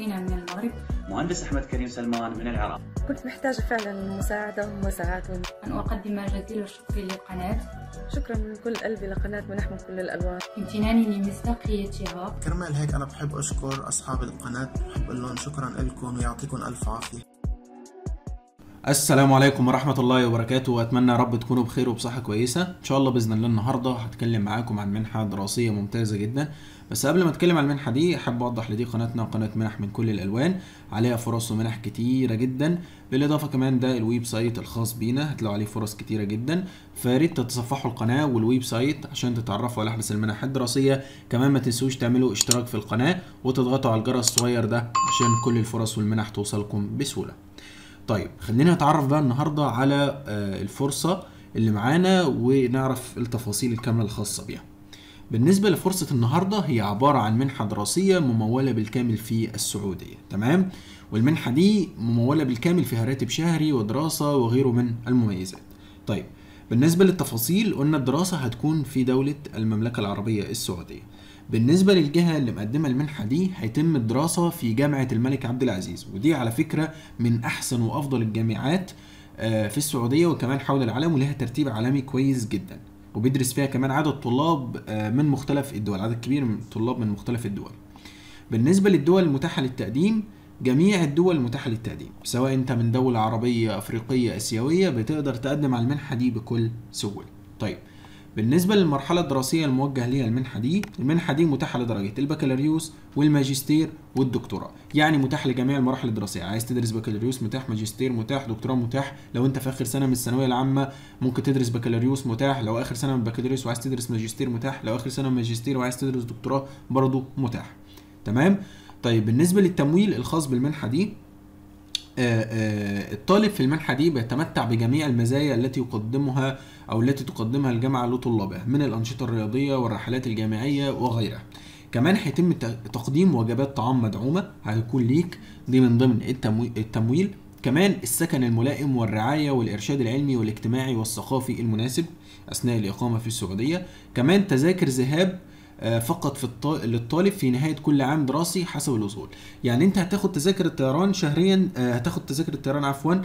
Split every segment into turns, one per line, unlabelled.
أخينا من المغرب
مهندس أحمد كريم سلمان من العراق
كنت محتاجة فعلا مساعدة ومساعات
أن أقدم جزيل الشكر للقناة
شكرا من كل قلبي لقناة منح من كل الألوان
امتناني لمصداقيتها
كرمال هيك أنا بحب أشكر أصحاب القناة بحب أقول لهم شكرا لكم ويعطيكم ألف عافية
السلام عليكم ورحمة الله وبركاته وأتمنى يا رب تكونوا بخير وبصحة كويسة إن شاء الله بإذن الله النهاردة هتكلم معاكم عن منحة دراسية ممتازة جدا بس قبل ما أتكلم عن المنحة دي أحب أوضح لدي قناتنا قناة منح من كل الألوان عليها فرص ومنح كتيرة جدا بالإضافة كمان ده الويب سايت الخاص بينا هتلاقوا عليه فرص كتيرة جدا فياريت تتصفحوا القناة والويب سايت عشان تتعرفوا على أحدث المنح الدراسية كمان ما تنسوش تعملوا اشتراك في القناة وتضغطوا على الجرس الصغير ده عشان كل الفرص والمنح توصلكم بسهولة طيب خلينا نتعرف بقى النهارده على آه، الفرصه اللي معانا ونعرف التفاصيل الكامله الخاصه بيها بالنسبه لفرصه النهارده هي عباره عن منحه دراسيه مموله بالكامل في السعوديه تمام والمنحه دي مموله بالكامل فيها راتب شهري ودراسه وغيره من المميزات طيب بالنسبه للتفاصيل قلنا الدراسه هتكون في دوله المملكه العربيه السعوديه بالنسبة للجهة اللي مقدمة المنحة دي هيتم الدراسة في جامعة الملك عبد العزيز ودي على فكرة من أحسن وأفضل الجامعات آه، في السعودية وكمان حول العالم ولها ترتيب عالمي كويس جدا وبيدرس فيها كمان عدد طلاب آه، من مختلف الدول عدد كبير من الطلاب من مختلف الدول بالنسبة للدول المتاحة للتقديم جميع الدول المتاحة للتقديم سواء انت من دولة عربية افريقية اسيوية بتقدر تقدم على المنحة دي بكل سهولة طيب بالنسبة للمرحلة الدراسية الموجه ليها المنحة دي المنحة دي متاحة لدرجة البكالوريوس والماجستير والدكتوراه يعني متاح لجميع المراحل الدراسية عايز تدرس بكالوريوس متاح ماجستير متاح دكتوراه متاح لو انت في اخر سنة من الثانوية العامة ممكن تدرس بكالوريوس متاح لو اخر سنة من البكالوريوس وعايز تدرس ماجستير متاح لو اخر سنة من ماجستير وعايز تدرس دكتوراه برضه متاح تمام طيب بالنسبة للتمويل الخاص بالمنحة دي آه، آه، الطالب في المنحة دي بيتمتع بجميع المزايا التي يقدمها أو التي تقدمها الجامعة لطلابها من الأنشطة الرياضية والرحلات الجامعية وغيرها كمان هيتم ت- تقديم وجبات طعام مدعومة هيكون ليك دي من ضمن التمويل, التمويل كمان السكن الملائم والرعاية والإرشاد العلمي والاجتماعي والثقافي المناسب أثناء الإقامة في السعودية كمان تذاكر ذهاب آه، فقط في الط... للطالب في نهاية كل عام دراسي حسب الوصول يعني انت هتاخد تذاكر الطيران شهريا آه، هتاخد تذاكر الطيران عفوا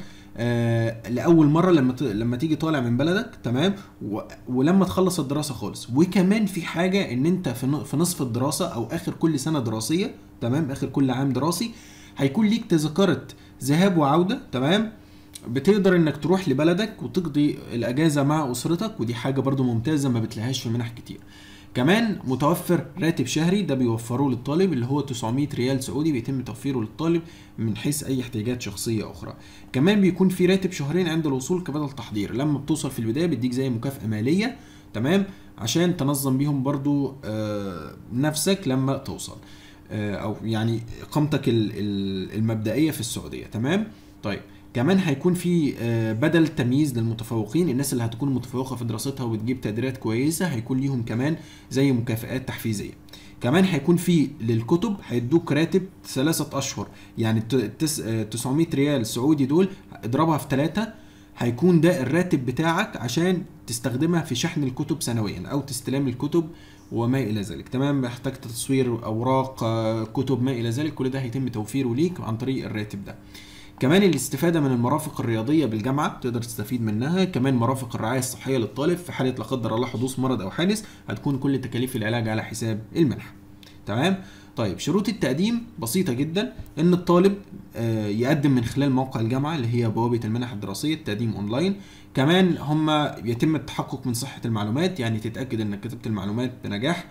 آه، لاول مره لما ت... لما تيجي طالع من بلدك تمام و... ولما تخلص الدراسه خالص وكمان في حاجه ان انت في, ن... في نصف الدراسه او اخر كل سنه دراسيه تمام اخر كل عام دراسي هيكون ليك تذكره ذهاب وعوده تمام بتقدر انك تروح لبلدك وتقضي الاجازه مع اسرتك ودي حاجه برضو ممتازه ما بتلاقيهاش في منح كتير كمان متوفر راتب شهري ده بيوفروه للطالب اللي هو 900 ريال سعودي بيتم توفيره للطالب من حيث اي احتياجات شخصيه اخرى كمان بيكون في راتب شهرين عند الوصول كبدل تحضير لما بتوصل في البدايه بيديك زي مكافاه ماليه تمام عشان تنظم بيهم برضو آه نفسك لما توصل آه او يعني اقامتك ال- ال- المبدئيه في السعوديه تمام طيب كمان هيكون في آه، بدل تمييز للمتفوقين الناس اللي هتكون متفوقه في دراستها وبتجيب تقديرات كويسه هيكون ليهم كمان زي مكافآت تحفيزيه كمان هيكون في للكتب هيدوك راتب ثلاثة أشهر يعني الت- التس- آه، 900 ريال سعودي دول اضربها في ثلاثة هيكون ده الراتب بتاعك عشان تستخدمها في شحن الكتب سنويا أو تستلام الكتب وما إلى ذلك تمام محتاج تصوير أوراق آه، كتب ما إلى ذلك كل ده هيتم توفيره ليك عن طريق الراتب ده كمان الاستفادة من المرافق الرياضية بالجامعة تقدر تستفيد منها كمان مرافق الرعاية الصحية للطالب في حالة لا قدر الله حدوث مرض أو حادث هتكون كل تكاليف العلاج على حساب المنحة تمام طيب شروط التقديم بسيطة جدا ان الطالب آه، يقدم من خلال موقع الجامعة اللي هي بوابة المنح الدراسية التقديم اونلاين كمان هم يتم التحقق من صحة المعلومات يعني تتأكد انك كتبت المعلومات بنجاح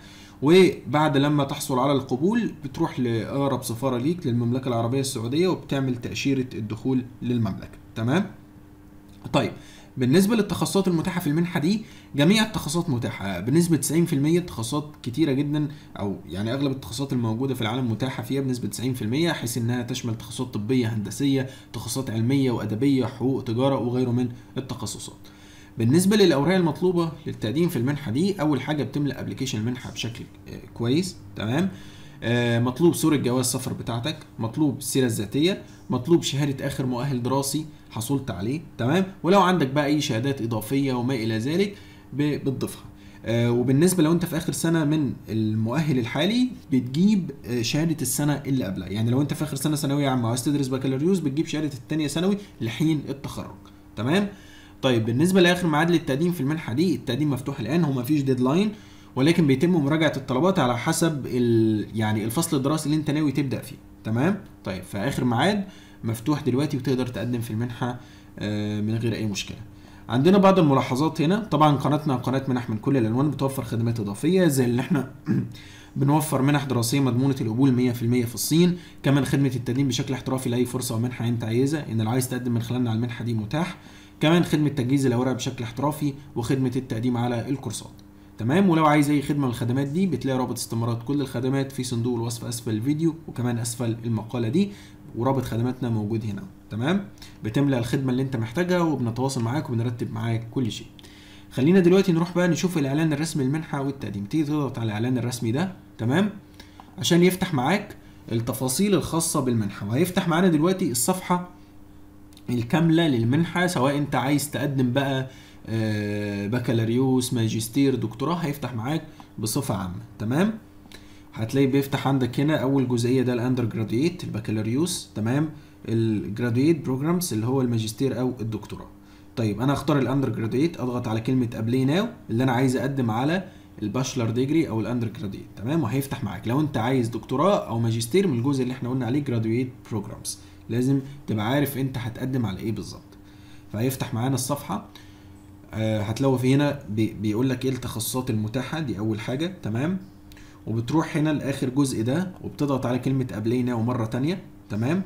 وبعد لما تحصل على القبول بتروح لأقرب سفارة ليك للمملكة العربية السعودية وبتعمل تأشيرة الدخول للمملكة تمام طيب بالنسبة للتخصصات المتاحة في المنحة دي جميع التخصصات متاحة بنسبة 90% تخصصات كتيرة جدا أو يعني أغلب التخصصات الموجودة في العالم متاحة فيها بنسبة 90% حيث إنها تشمل تخصصات طبية هندسية تخصصات علمية وأدبية حقوق تجارة وغيره من التخصصات بالنسبة للأوراق المطلوبة للتقديم في المنحة دي أول حاجة بتملأ أبلكيشن المنحة بشكل آه، كويس تمام آه، مطلوب صورة جواز سفر بتاعتك مطلوب السيرة الذاتية مطلوب شهادة آخر مؤهل دراسي حصلت عليه تمام ولو عندك بقى أي شهادات إضافية وما إلى ذلك ب- بتضيفها آه، وبالنسبه لو انت في اخر سنه من المؤهل الحالي بتجيب آه، شهاده السنه اللي قبلها يعني لو انت في اخر سنه ثانويه عامه وعايز تدرس بكالوريوس بتجيب شهاده الثانيه ثانوي لحين التخرج تمام طيب بالنسبه لاخر ميعاد للتقديم في المنحه دي التقديم مفتوح الان هو مفيش ديدلاين ولكن بيتم مراجعه الطلبات على حسب ال... يعني الفصل الدراسي اللي انت ناوي تبدا فيه تمام طيب فاخر ميعاد مفتوح دلوقتي وتقدر تقدم في المنحه آه، من غير اي مشكله عندنا بعض الملاحظات هنا طبعا قناتنا قناه منح من كل الالوان بتوفر خدمات اضافيه زي اللي احنا بنوفر منح دراسيه مضمونه القبول 100% في الصين كمان خدمه التقديم بشكل احترافي لاي فرصه او منحه انت عايزها ان اللي عايز تقدم من خلالنا على المنحه دي متاح كمان خدمه تجهيز الاوراق بشكل احترافي وخدمه التقديم على الكورسات تمام ولو عايز اي خدمه من الخدمات دي بتلاقي رابط استمارات كل الخدمات في صندوق الوصف اسفل الفيديو وكمان اسفل المقاله دي ورابط خدماتنا موجود هنا تمام بتملى الخدمه اللي انت محتاجها وبنتواصل معاك وبنرتب معاك كل شيء خلينا دلوقتي نروح بقى نشوف الاعلان الرسمي للمنحه والتقديم تيجي تضغط على الاعلان الرسمي ده تمام عشان يفتح معاك التفاصيل الخاصه بالمنحه وهيفتح معانا دلوقتي الصفحه الكامله للمنحه سواء انت عايز تقدم بقى آه، بكالوريوس ماجستير دكتوراه هيفتح معاك بصفه عامه تمام هتلاقي بيفتح عندك هنا اول جزئيه ده الاندر جراديويت البكالوريوس تمام الجراديويت بروجرامز اللي هو الماجستير او الدكتوراه طيب انا اختار الاندر جراديويت اضغط على كلمه ابلاي ناو اللي انا عايز اقدم على الباشلر ديجري او الاندر جراديويت تمام وهيفتح معاك لو انت عايز دكتوراه او ماجستير من الجزء اللي احنا قلنا عليه جراديويت بروجرامز لازم تبقى عارف انت هتقدم على ايه بالظبط فهيفتح معانا الصفحه آه هتلاقوا في هنا بي بيقول لك ايه التخصصات المتاحه دي اول حاجه تمام وبتروح هنا لاخر جزء ده وبتضغط على كلمه ابلاي ناو مره تانية تمام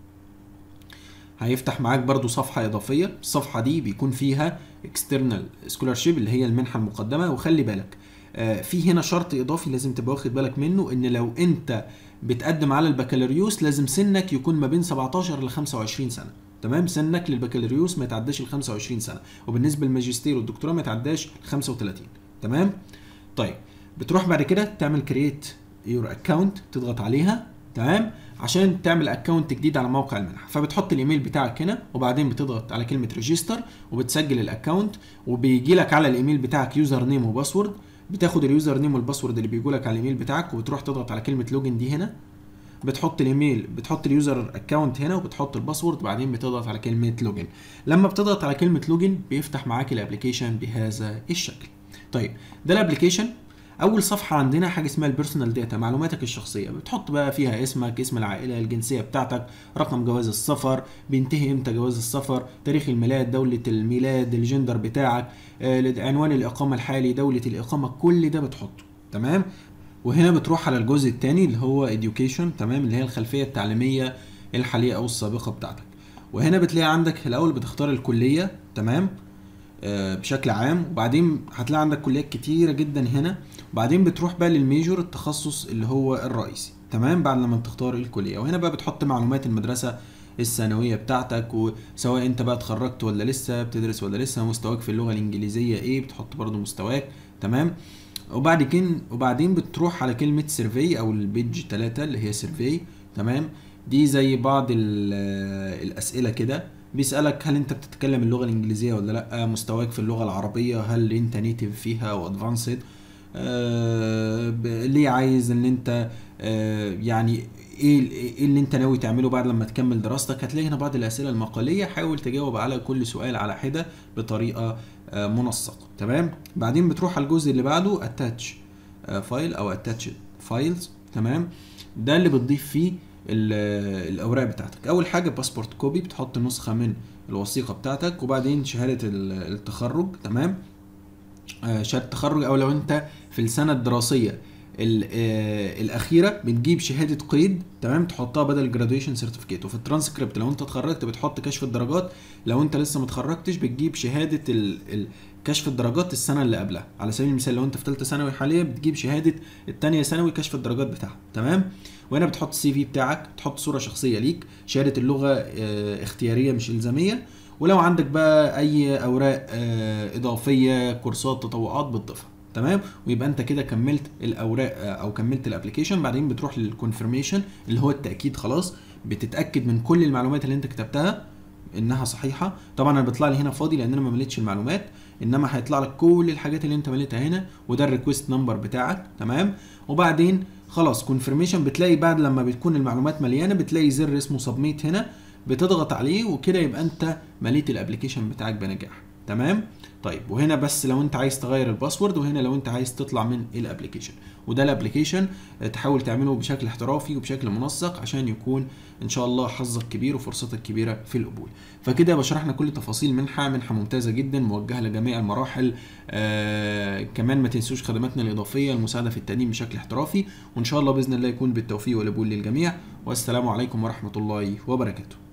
هيفتح معاك برضو صفحة إضافية الصفحة دي بيكون فيها external scholarship اللي هي المنحة المقدمة وخلي بالك آه، في هنا شرط إضافي لازم تبقى واخد بالك منه إن لو أنت بتقدم على البكالوريوس لازم سنك يكون ما بين 17 ل 25 سنة تمام سنك للبكالوريوس ما يتعداش ال 25 سنة وبالنسبة للماجستير والدكتوراه ما يتعداش ال 35 تمام طيب بتروح بعد كده تعمل كرييت يور اكونت تضغط عليها تمام عشان تعمل اكونت جديد على موقع المنحه فبتحط الايميل بتاعك هنا وبعدين بتضغط على كلمه ريجستر وبتسجل الاكونت وبيجي لك على الايميل بتاعك يوزر نيم وباسورد بتاخد اليوزر نيم والباسورد اللي بيجوا لك على الايميل بتاعك وبتروح تضغط على كلمه لوجن دي هنا بتحط الايميل بتحط اليوزر اكونت هنا وبتحط الباسورد بعدين بتضغط على كلمه لوجن لما بتضغط على كلمه لوجن بيفتح معاك الابلكيشن بهذا الشكل طيب ده الابلكيشن اول صفحه عندنا حاجه اسمها البيرسونال داتا معلوماتك الشخصيه بتحط بقى فيها اسمك اسم العائله الجنسيه بتاعتك رقم جواز السفر بينتهي امتى جواز السفر تاريخ الميلاد دوله الميلاد الجندر بتاعك آه، عنوان الاقامه الحالي دوله الاقامه كل ده بتحطه تمام وهنا بتروح على الجزء الثاني اللي هو education تمام اللي هي الخلفيه التعليميه الحاليه او السابقه بتاعتك وهنا بتلاقي عندك الاول بتختار الكليه تمام آه، بشكل عام وبعدين هتلاقي عندك كليات كتيره جدا هنا وبعدين بتروح بقى للميجور التخصص اللي هو الرئيسي تمام بعد لما بتختار الكليه وهنا بقى بتحط معلومات المدرسه الثانويه بتاعتك وسواء انت بقى اتخرجت ولا لسه بتدرس ولا لسه مستواك في اللغه الانجليزيه ايه بتحط برضو مستواك تمام وبعد كده وبعدين بتروح على كلمه سيرفي او البيج 3 اللي هي سيرفي تمام دي زي بعض ال- الاسئله كده بيسالك هل انت بتتكلم اللغه الانجليزيه ولا لا مستواك في اللغه العربيه هل انت نيتيف فيها او ادفانسد آه ب- ليه عايز ان انت آه يعني ايه ايه اللي انت ناوي تعمله بعد لما تكمل دراستك هتلاقي هنا بعض الاسئله المقاليه حاول تجاوب على كل سؤال على حده بطريقه آه منسقه تمام بعدين بتروح على الجزء اللي بعده اتاتش فايل او اتاتش فايلز تمام ده اللي بتضيف فيه ال- الاوراق بتاعتك اول حاجه باسبورت كوبي بتحط نسخه من الوثيقه بتاعتك وبعدين شهاده ال- التخرج تمام آه، شهاده التخرج او لو انت في السنه الدراسيه ال- آه، الاخيره بتجيب شهاده قيد تمام تحطها بدل الجراديويشن سيرتيفيكيت وفي الترانسكريبت لو انت اتخرجت بتحط كشف الدرجات لو انت لسه ما اتخرجتش بتجيب شهاده ال... ال... كشف الدرجات السنه اللي قبلها على سبيل المثال لو انت في ثالثه ثانوي حاليا بتجيب شهاده الثانيه ثانوي كشف الدرجات بتاعها تمام وهنا بتحط السي في بتاعك تحط صوره شخصيه ليك شهاده اللغه آه، اختياريه مش الزاميه ولو عندك بقى اي اوراق آه، اضافيه كورسات تطوعات بتضيفها تمام ويبقى انت كده كملت الاوراق آه، او كملت الابلكيشن بعدين بتروح للكونفirmation اللي هو التاكيد خلاص بتتاكد من كل المعلومات اللي انت كتبتها انها صحيحه طبعا انا بيطلع لي هنا فاضي لان انا ما مليتش المعلومات انما هيطلع لك كل الحاجات اللي انت مليتها هنا وده الريكوست نمبر بتاعك تمام وبعدين خلاص كونفirmation بتلاقي بعد لما بتكون المعلومات مليانه بتلاقي زر اسمه سبميت هنا بتضغط عليه وكده يبقى انت مليت الابلكيشن بتاعك بنجاح تمام طيب وهنا بس لو انت عايز تغير الباسورد وهنا لو انت عايز تطلع من الابلكيشن وده الابلكيشن تحاول تعمله بشكل احترافي وبشكل منسق عشان يكون ان شاء الله حظك كبير وفرصتك كبيره في القبول فكده بشرحنا كل تفاصيل منحه منحه ممتازه جدا موجهه لجميع المراحل آه كمان ما تنسوش خدماتنا الاضافيه المساعده في التقديم بشكل احترافي وان شاء الله باذن الله يكون بالتوفيق والقبول للجميع والسلام عليكم ورحمه الله وبركاته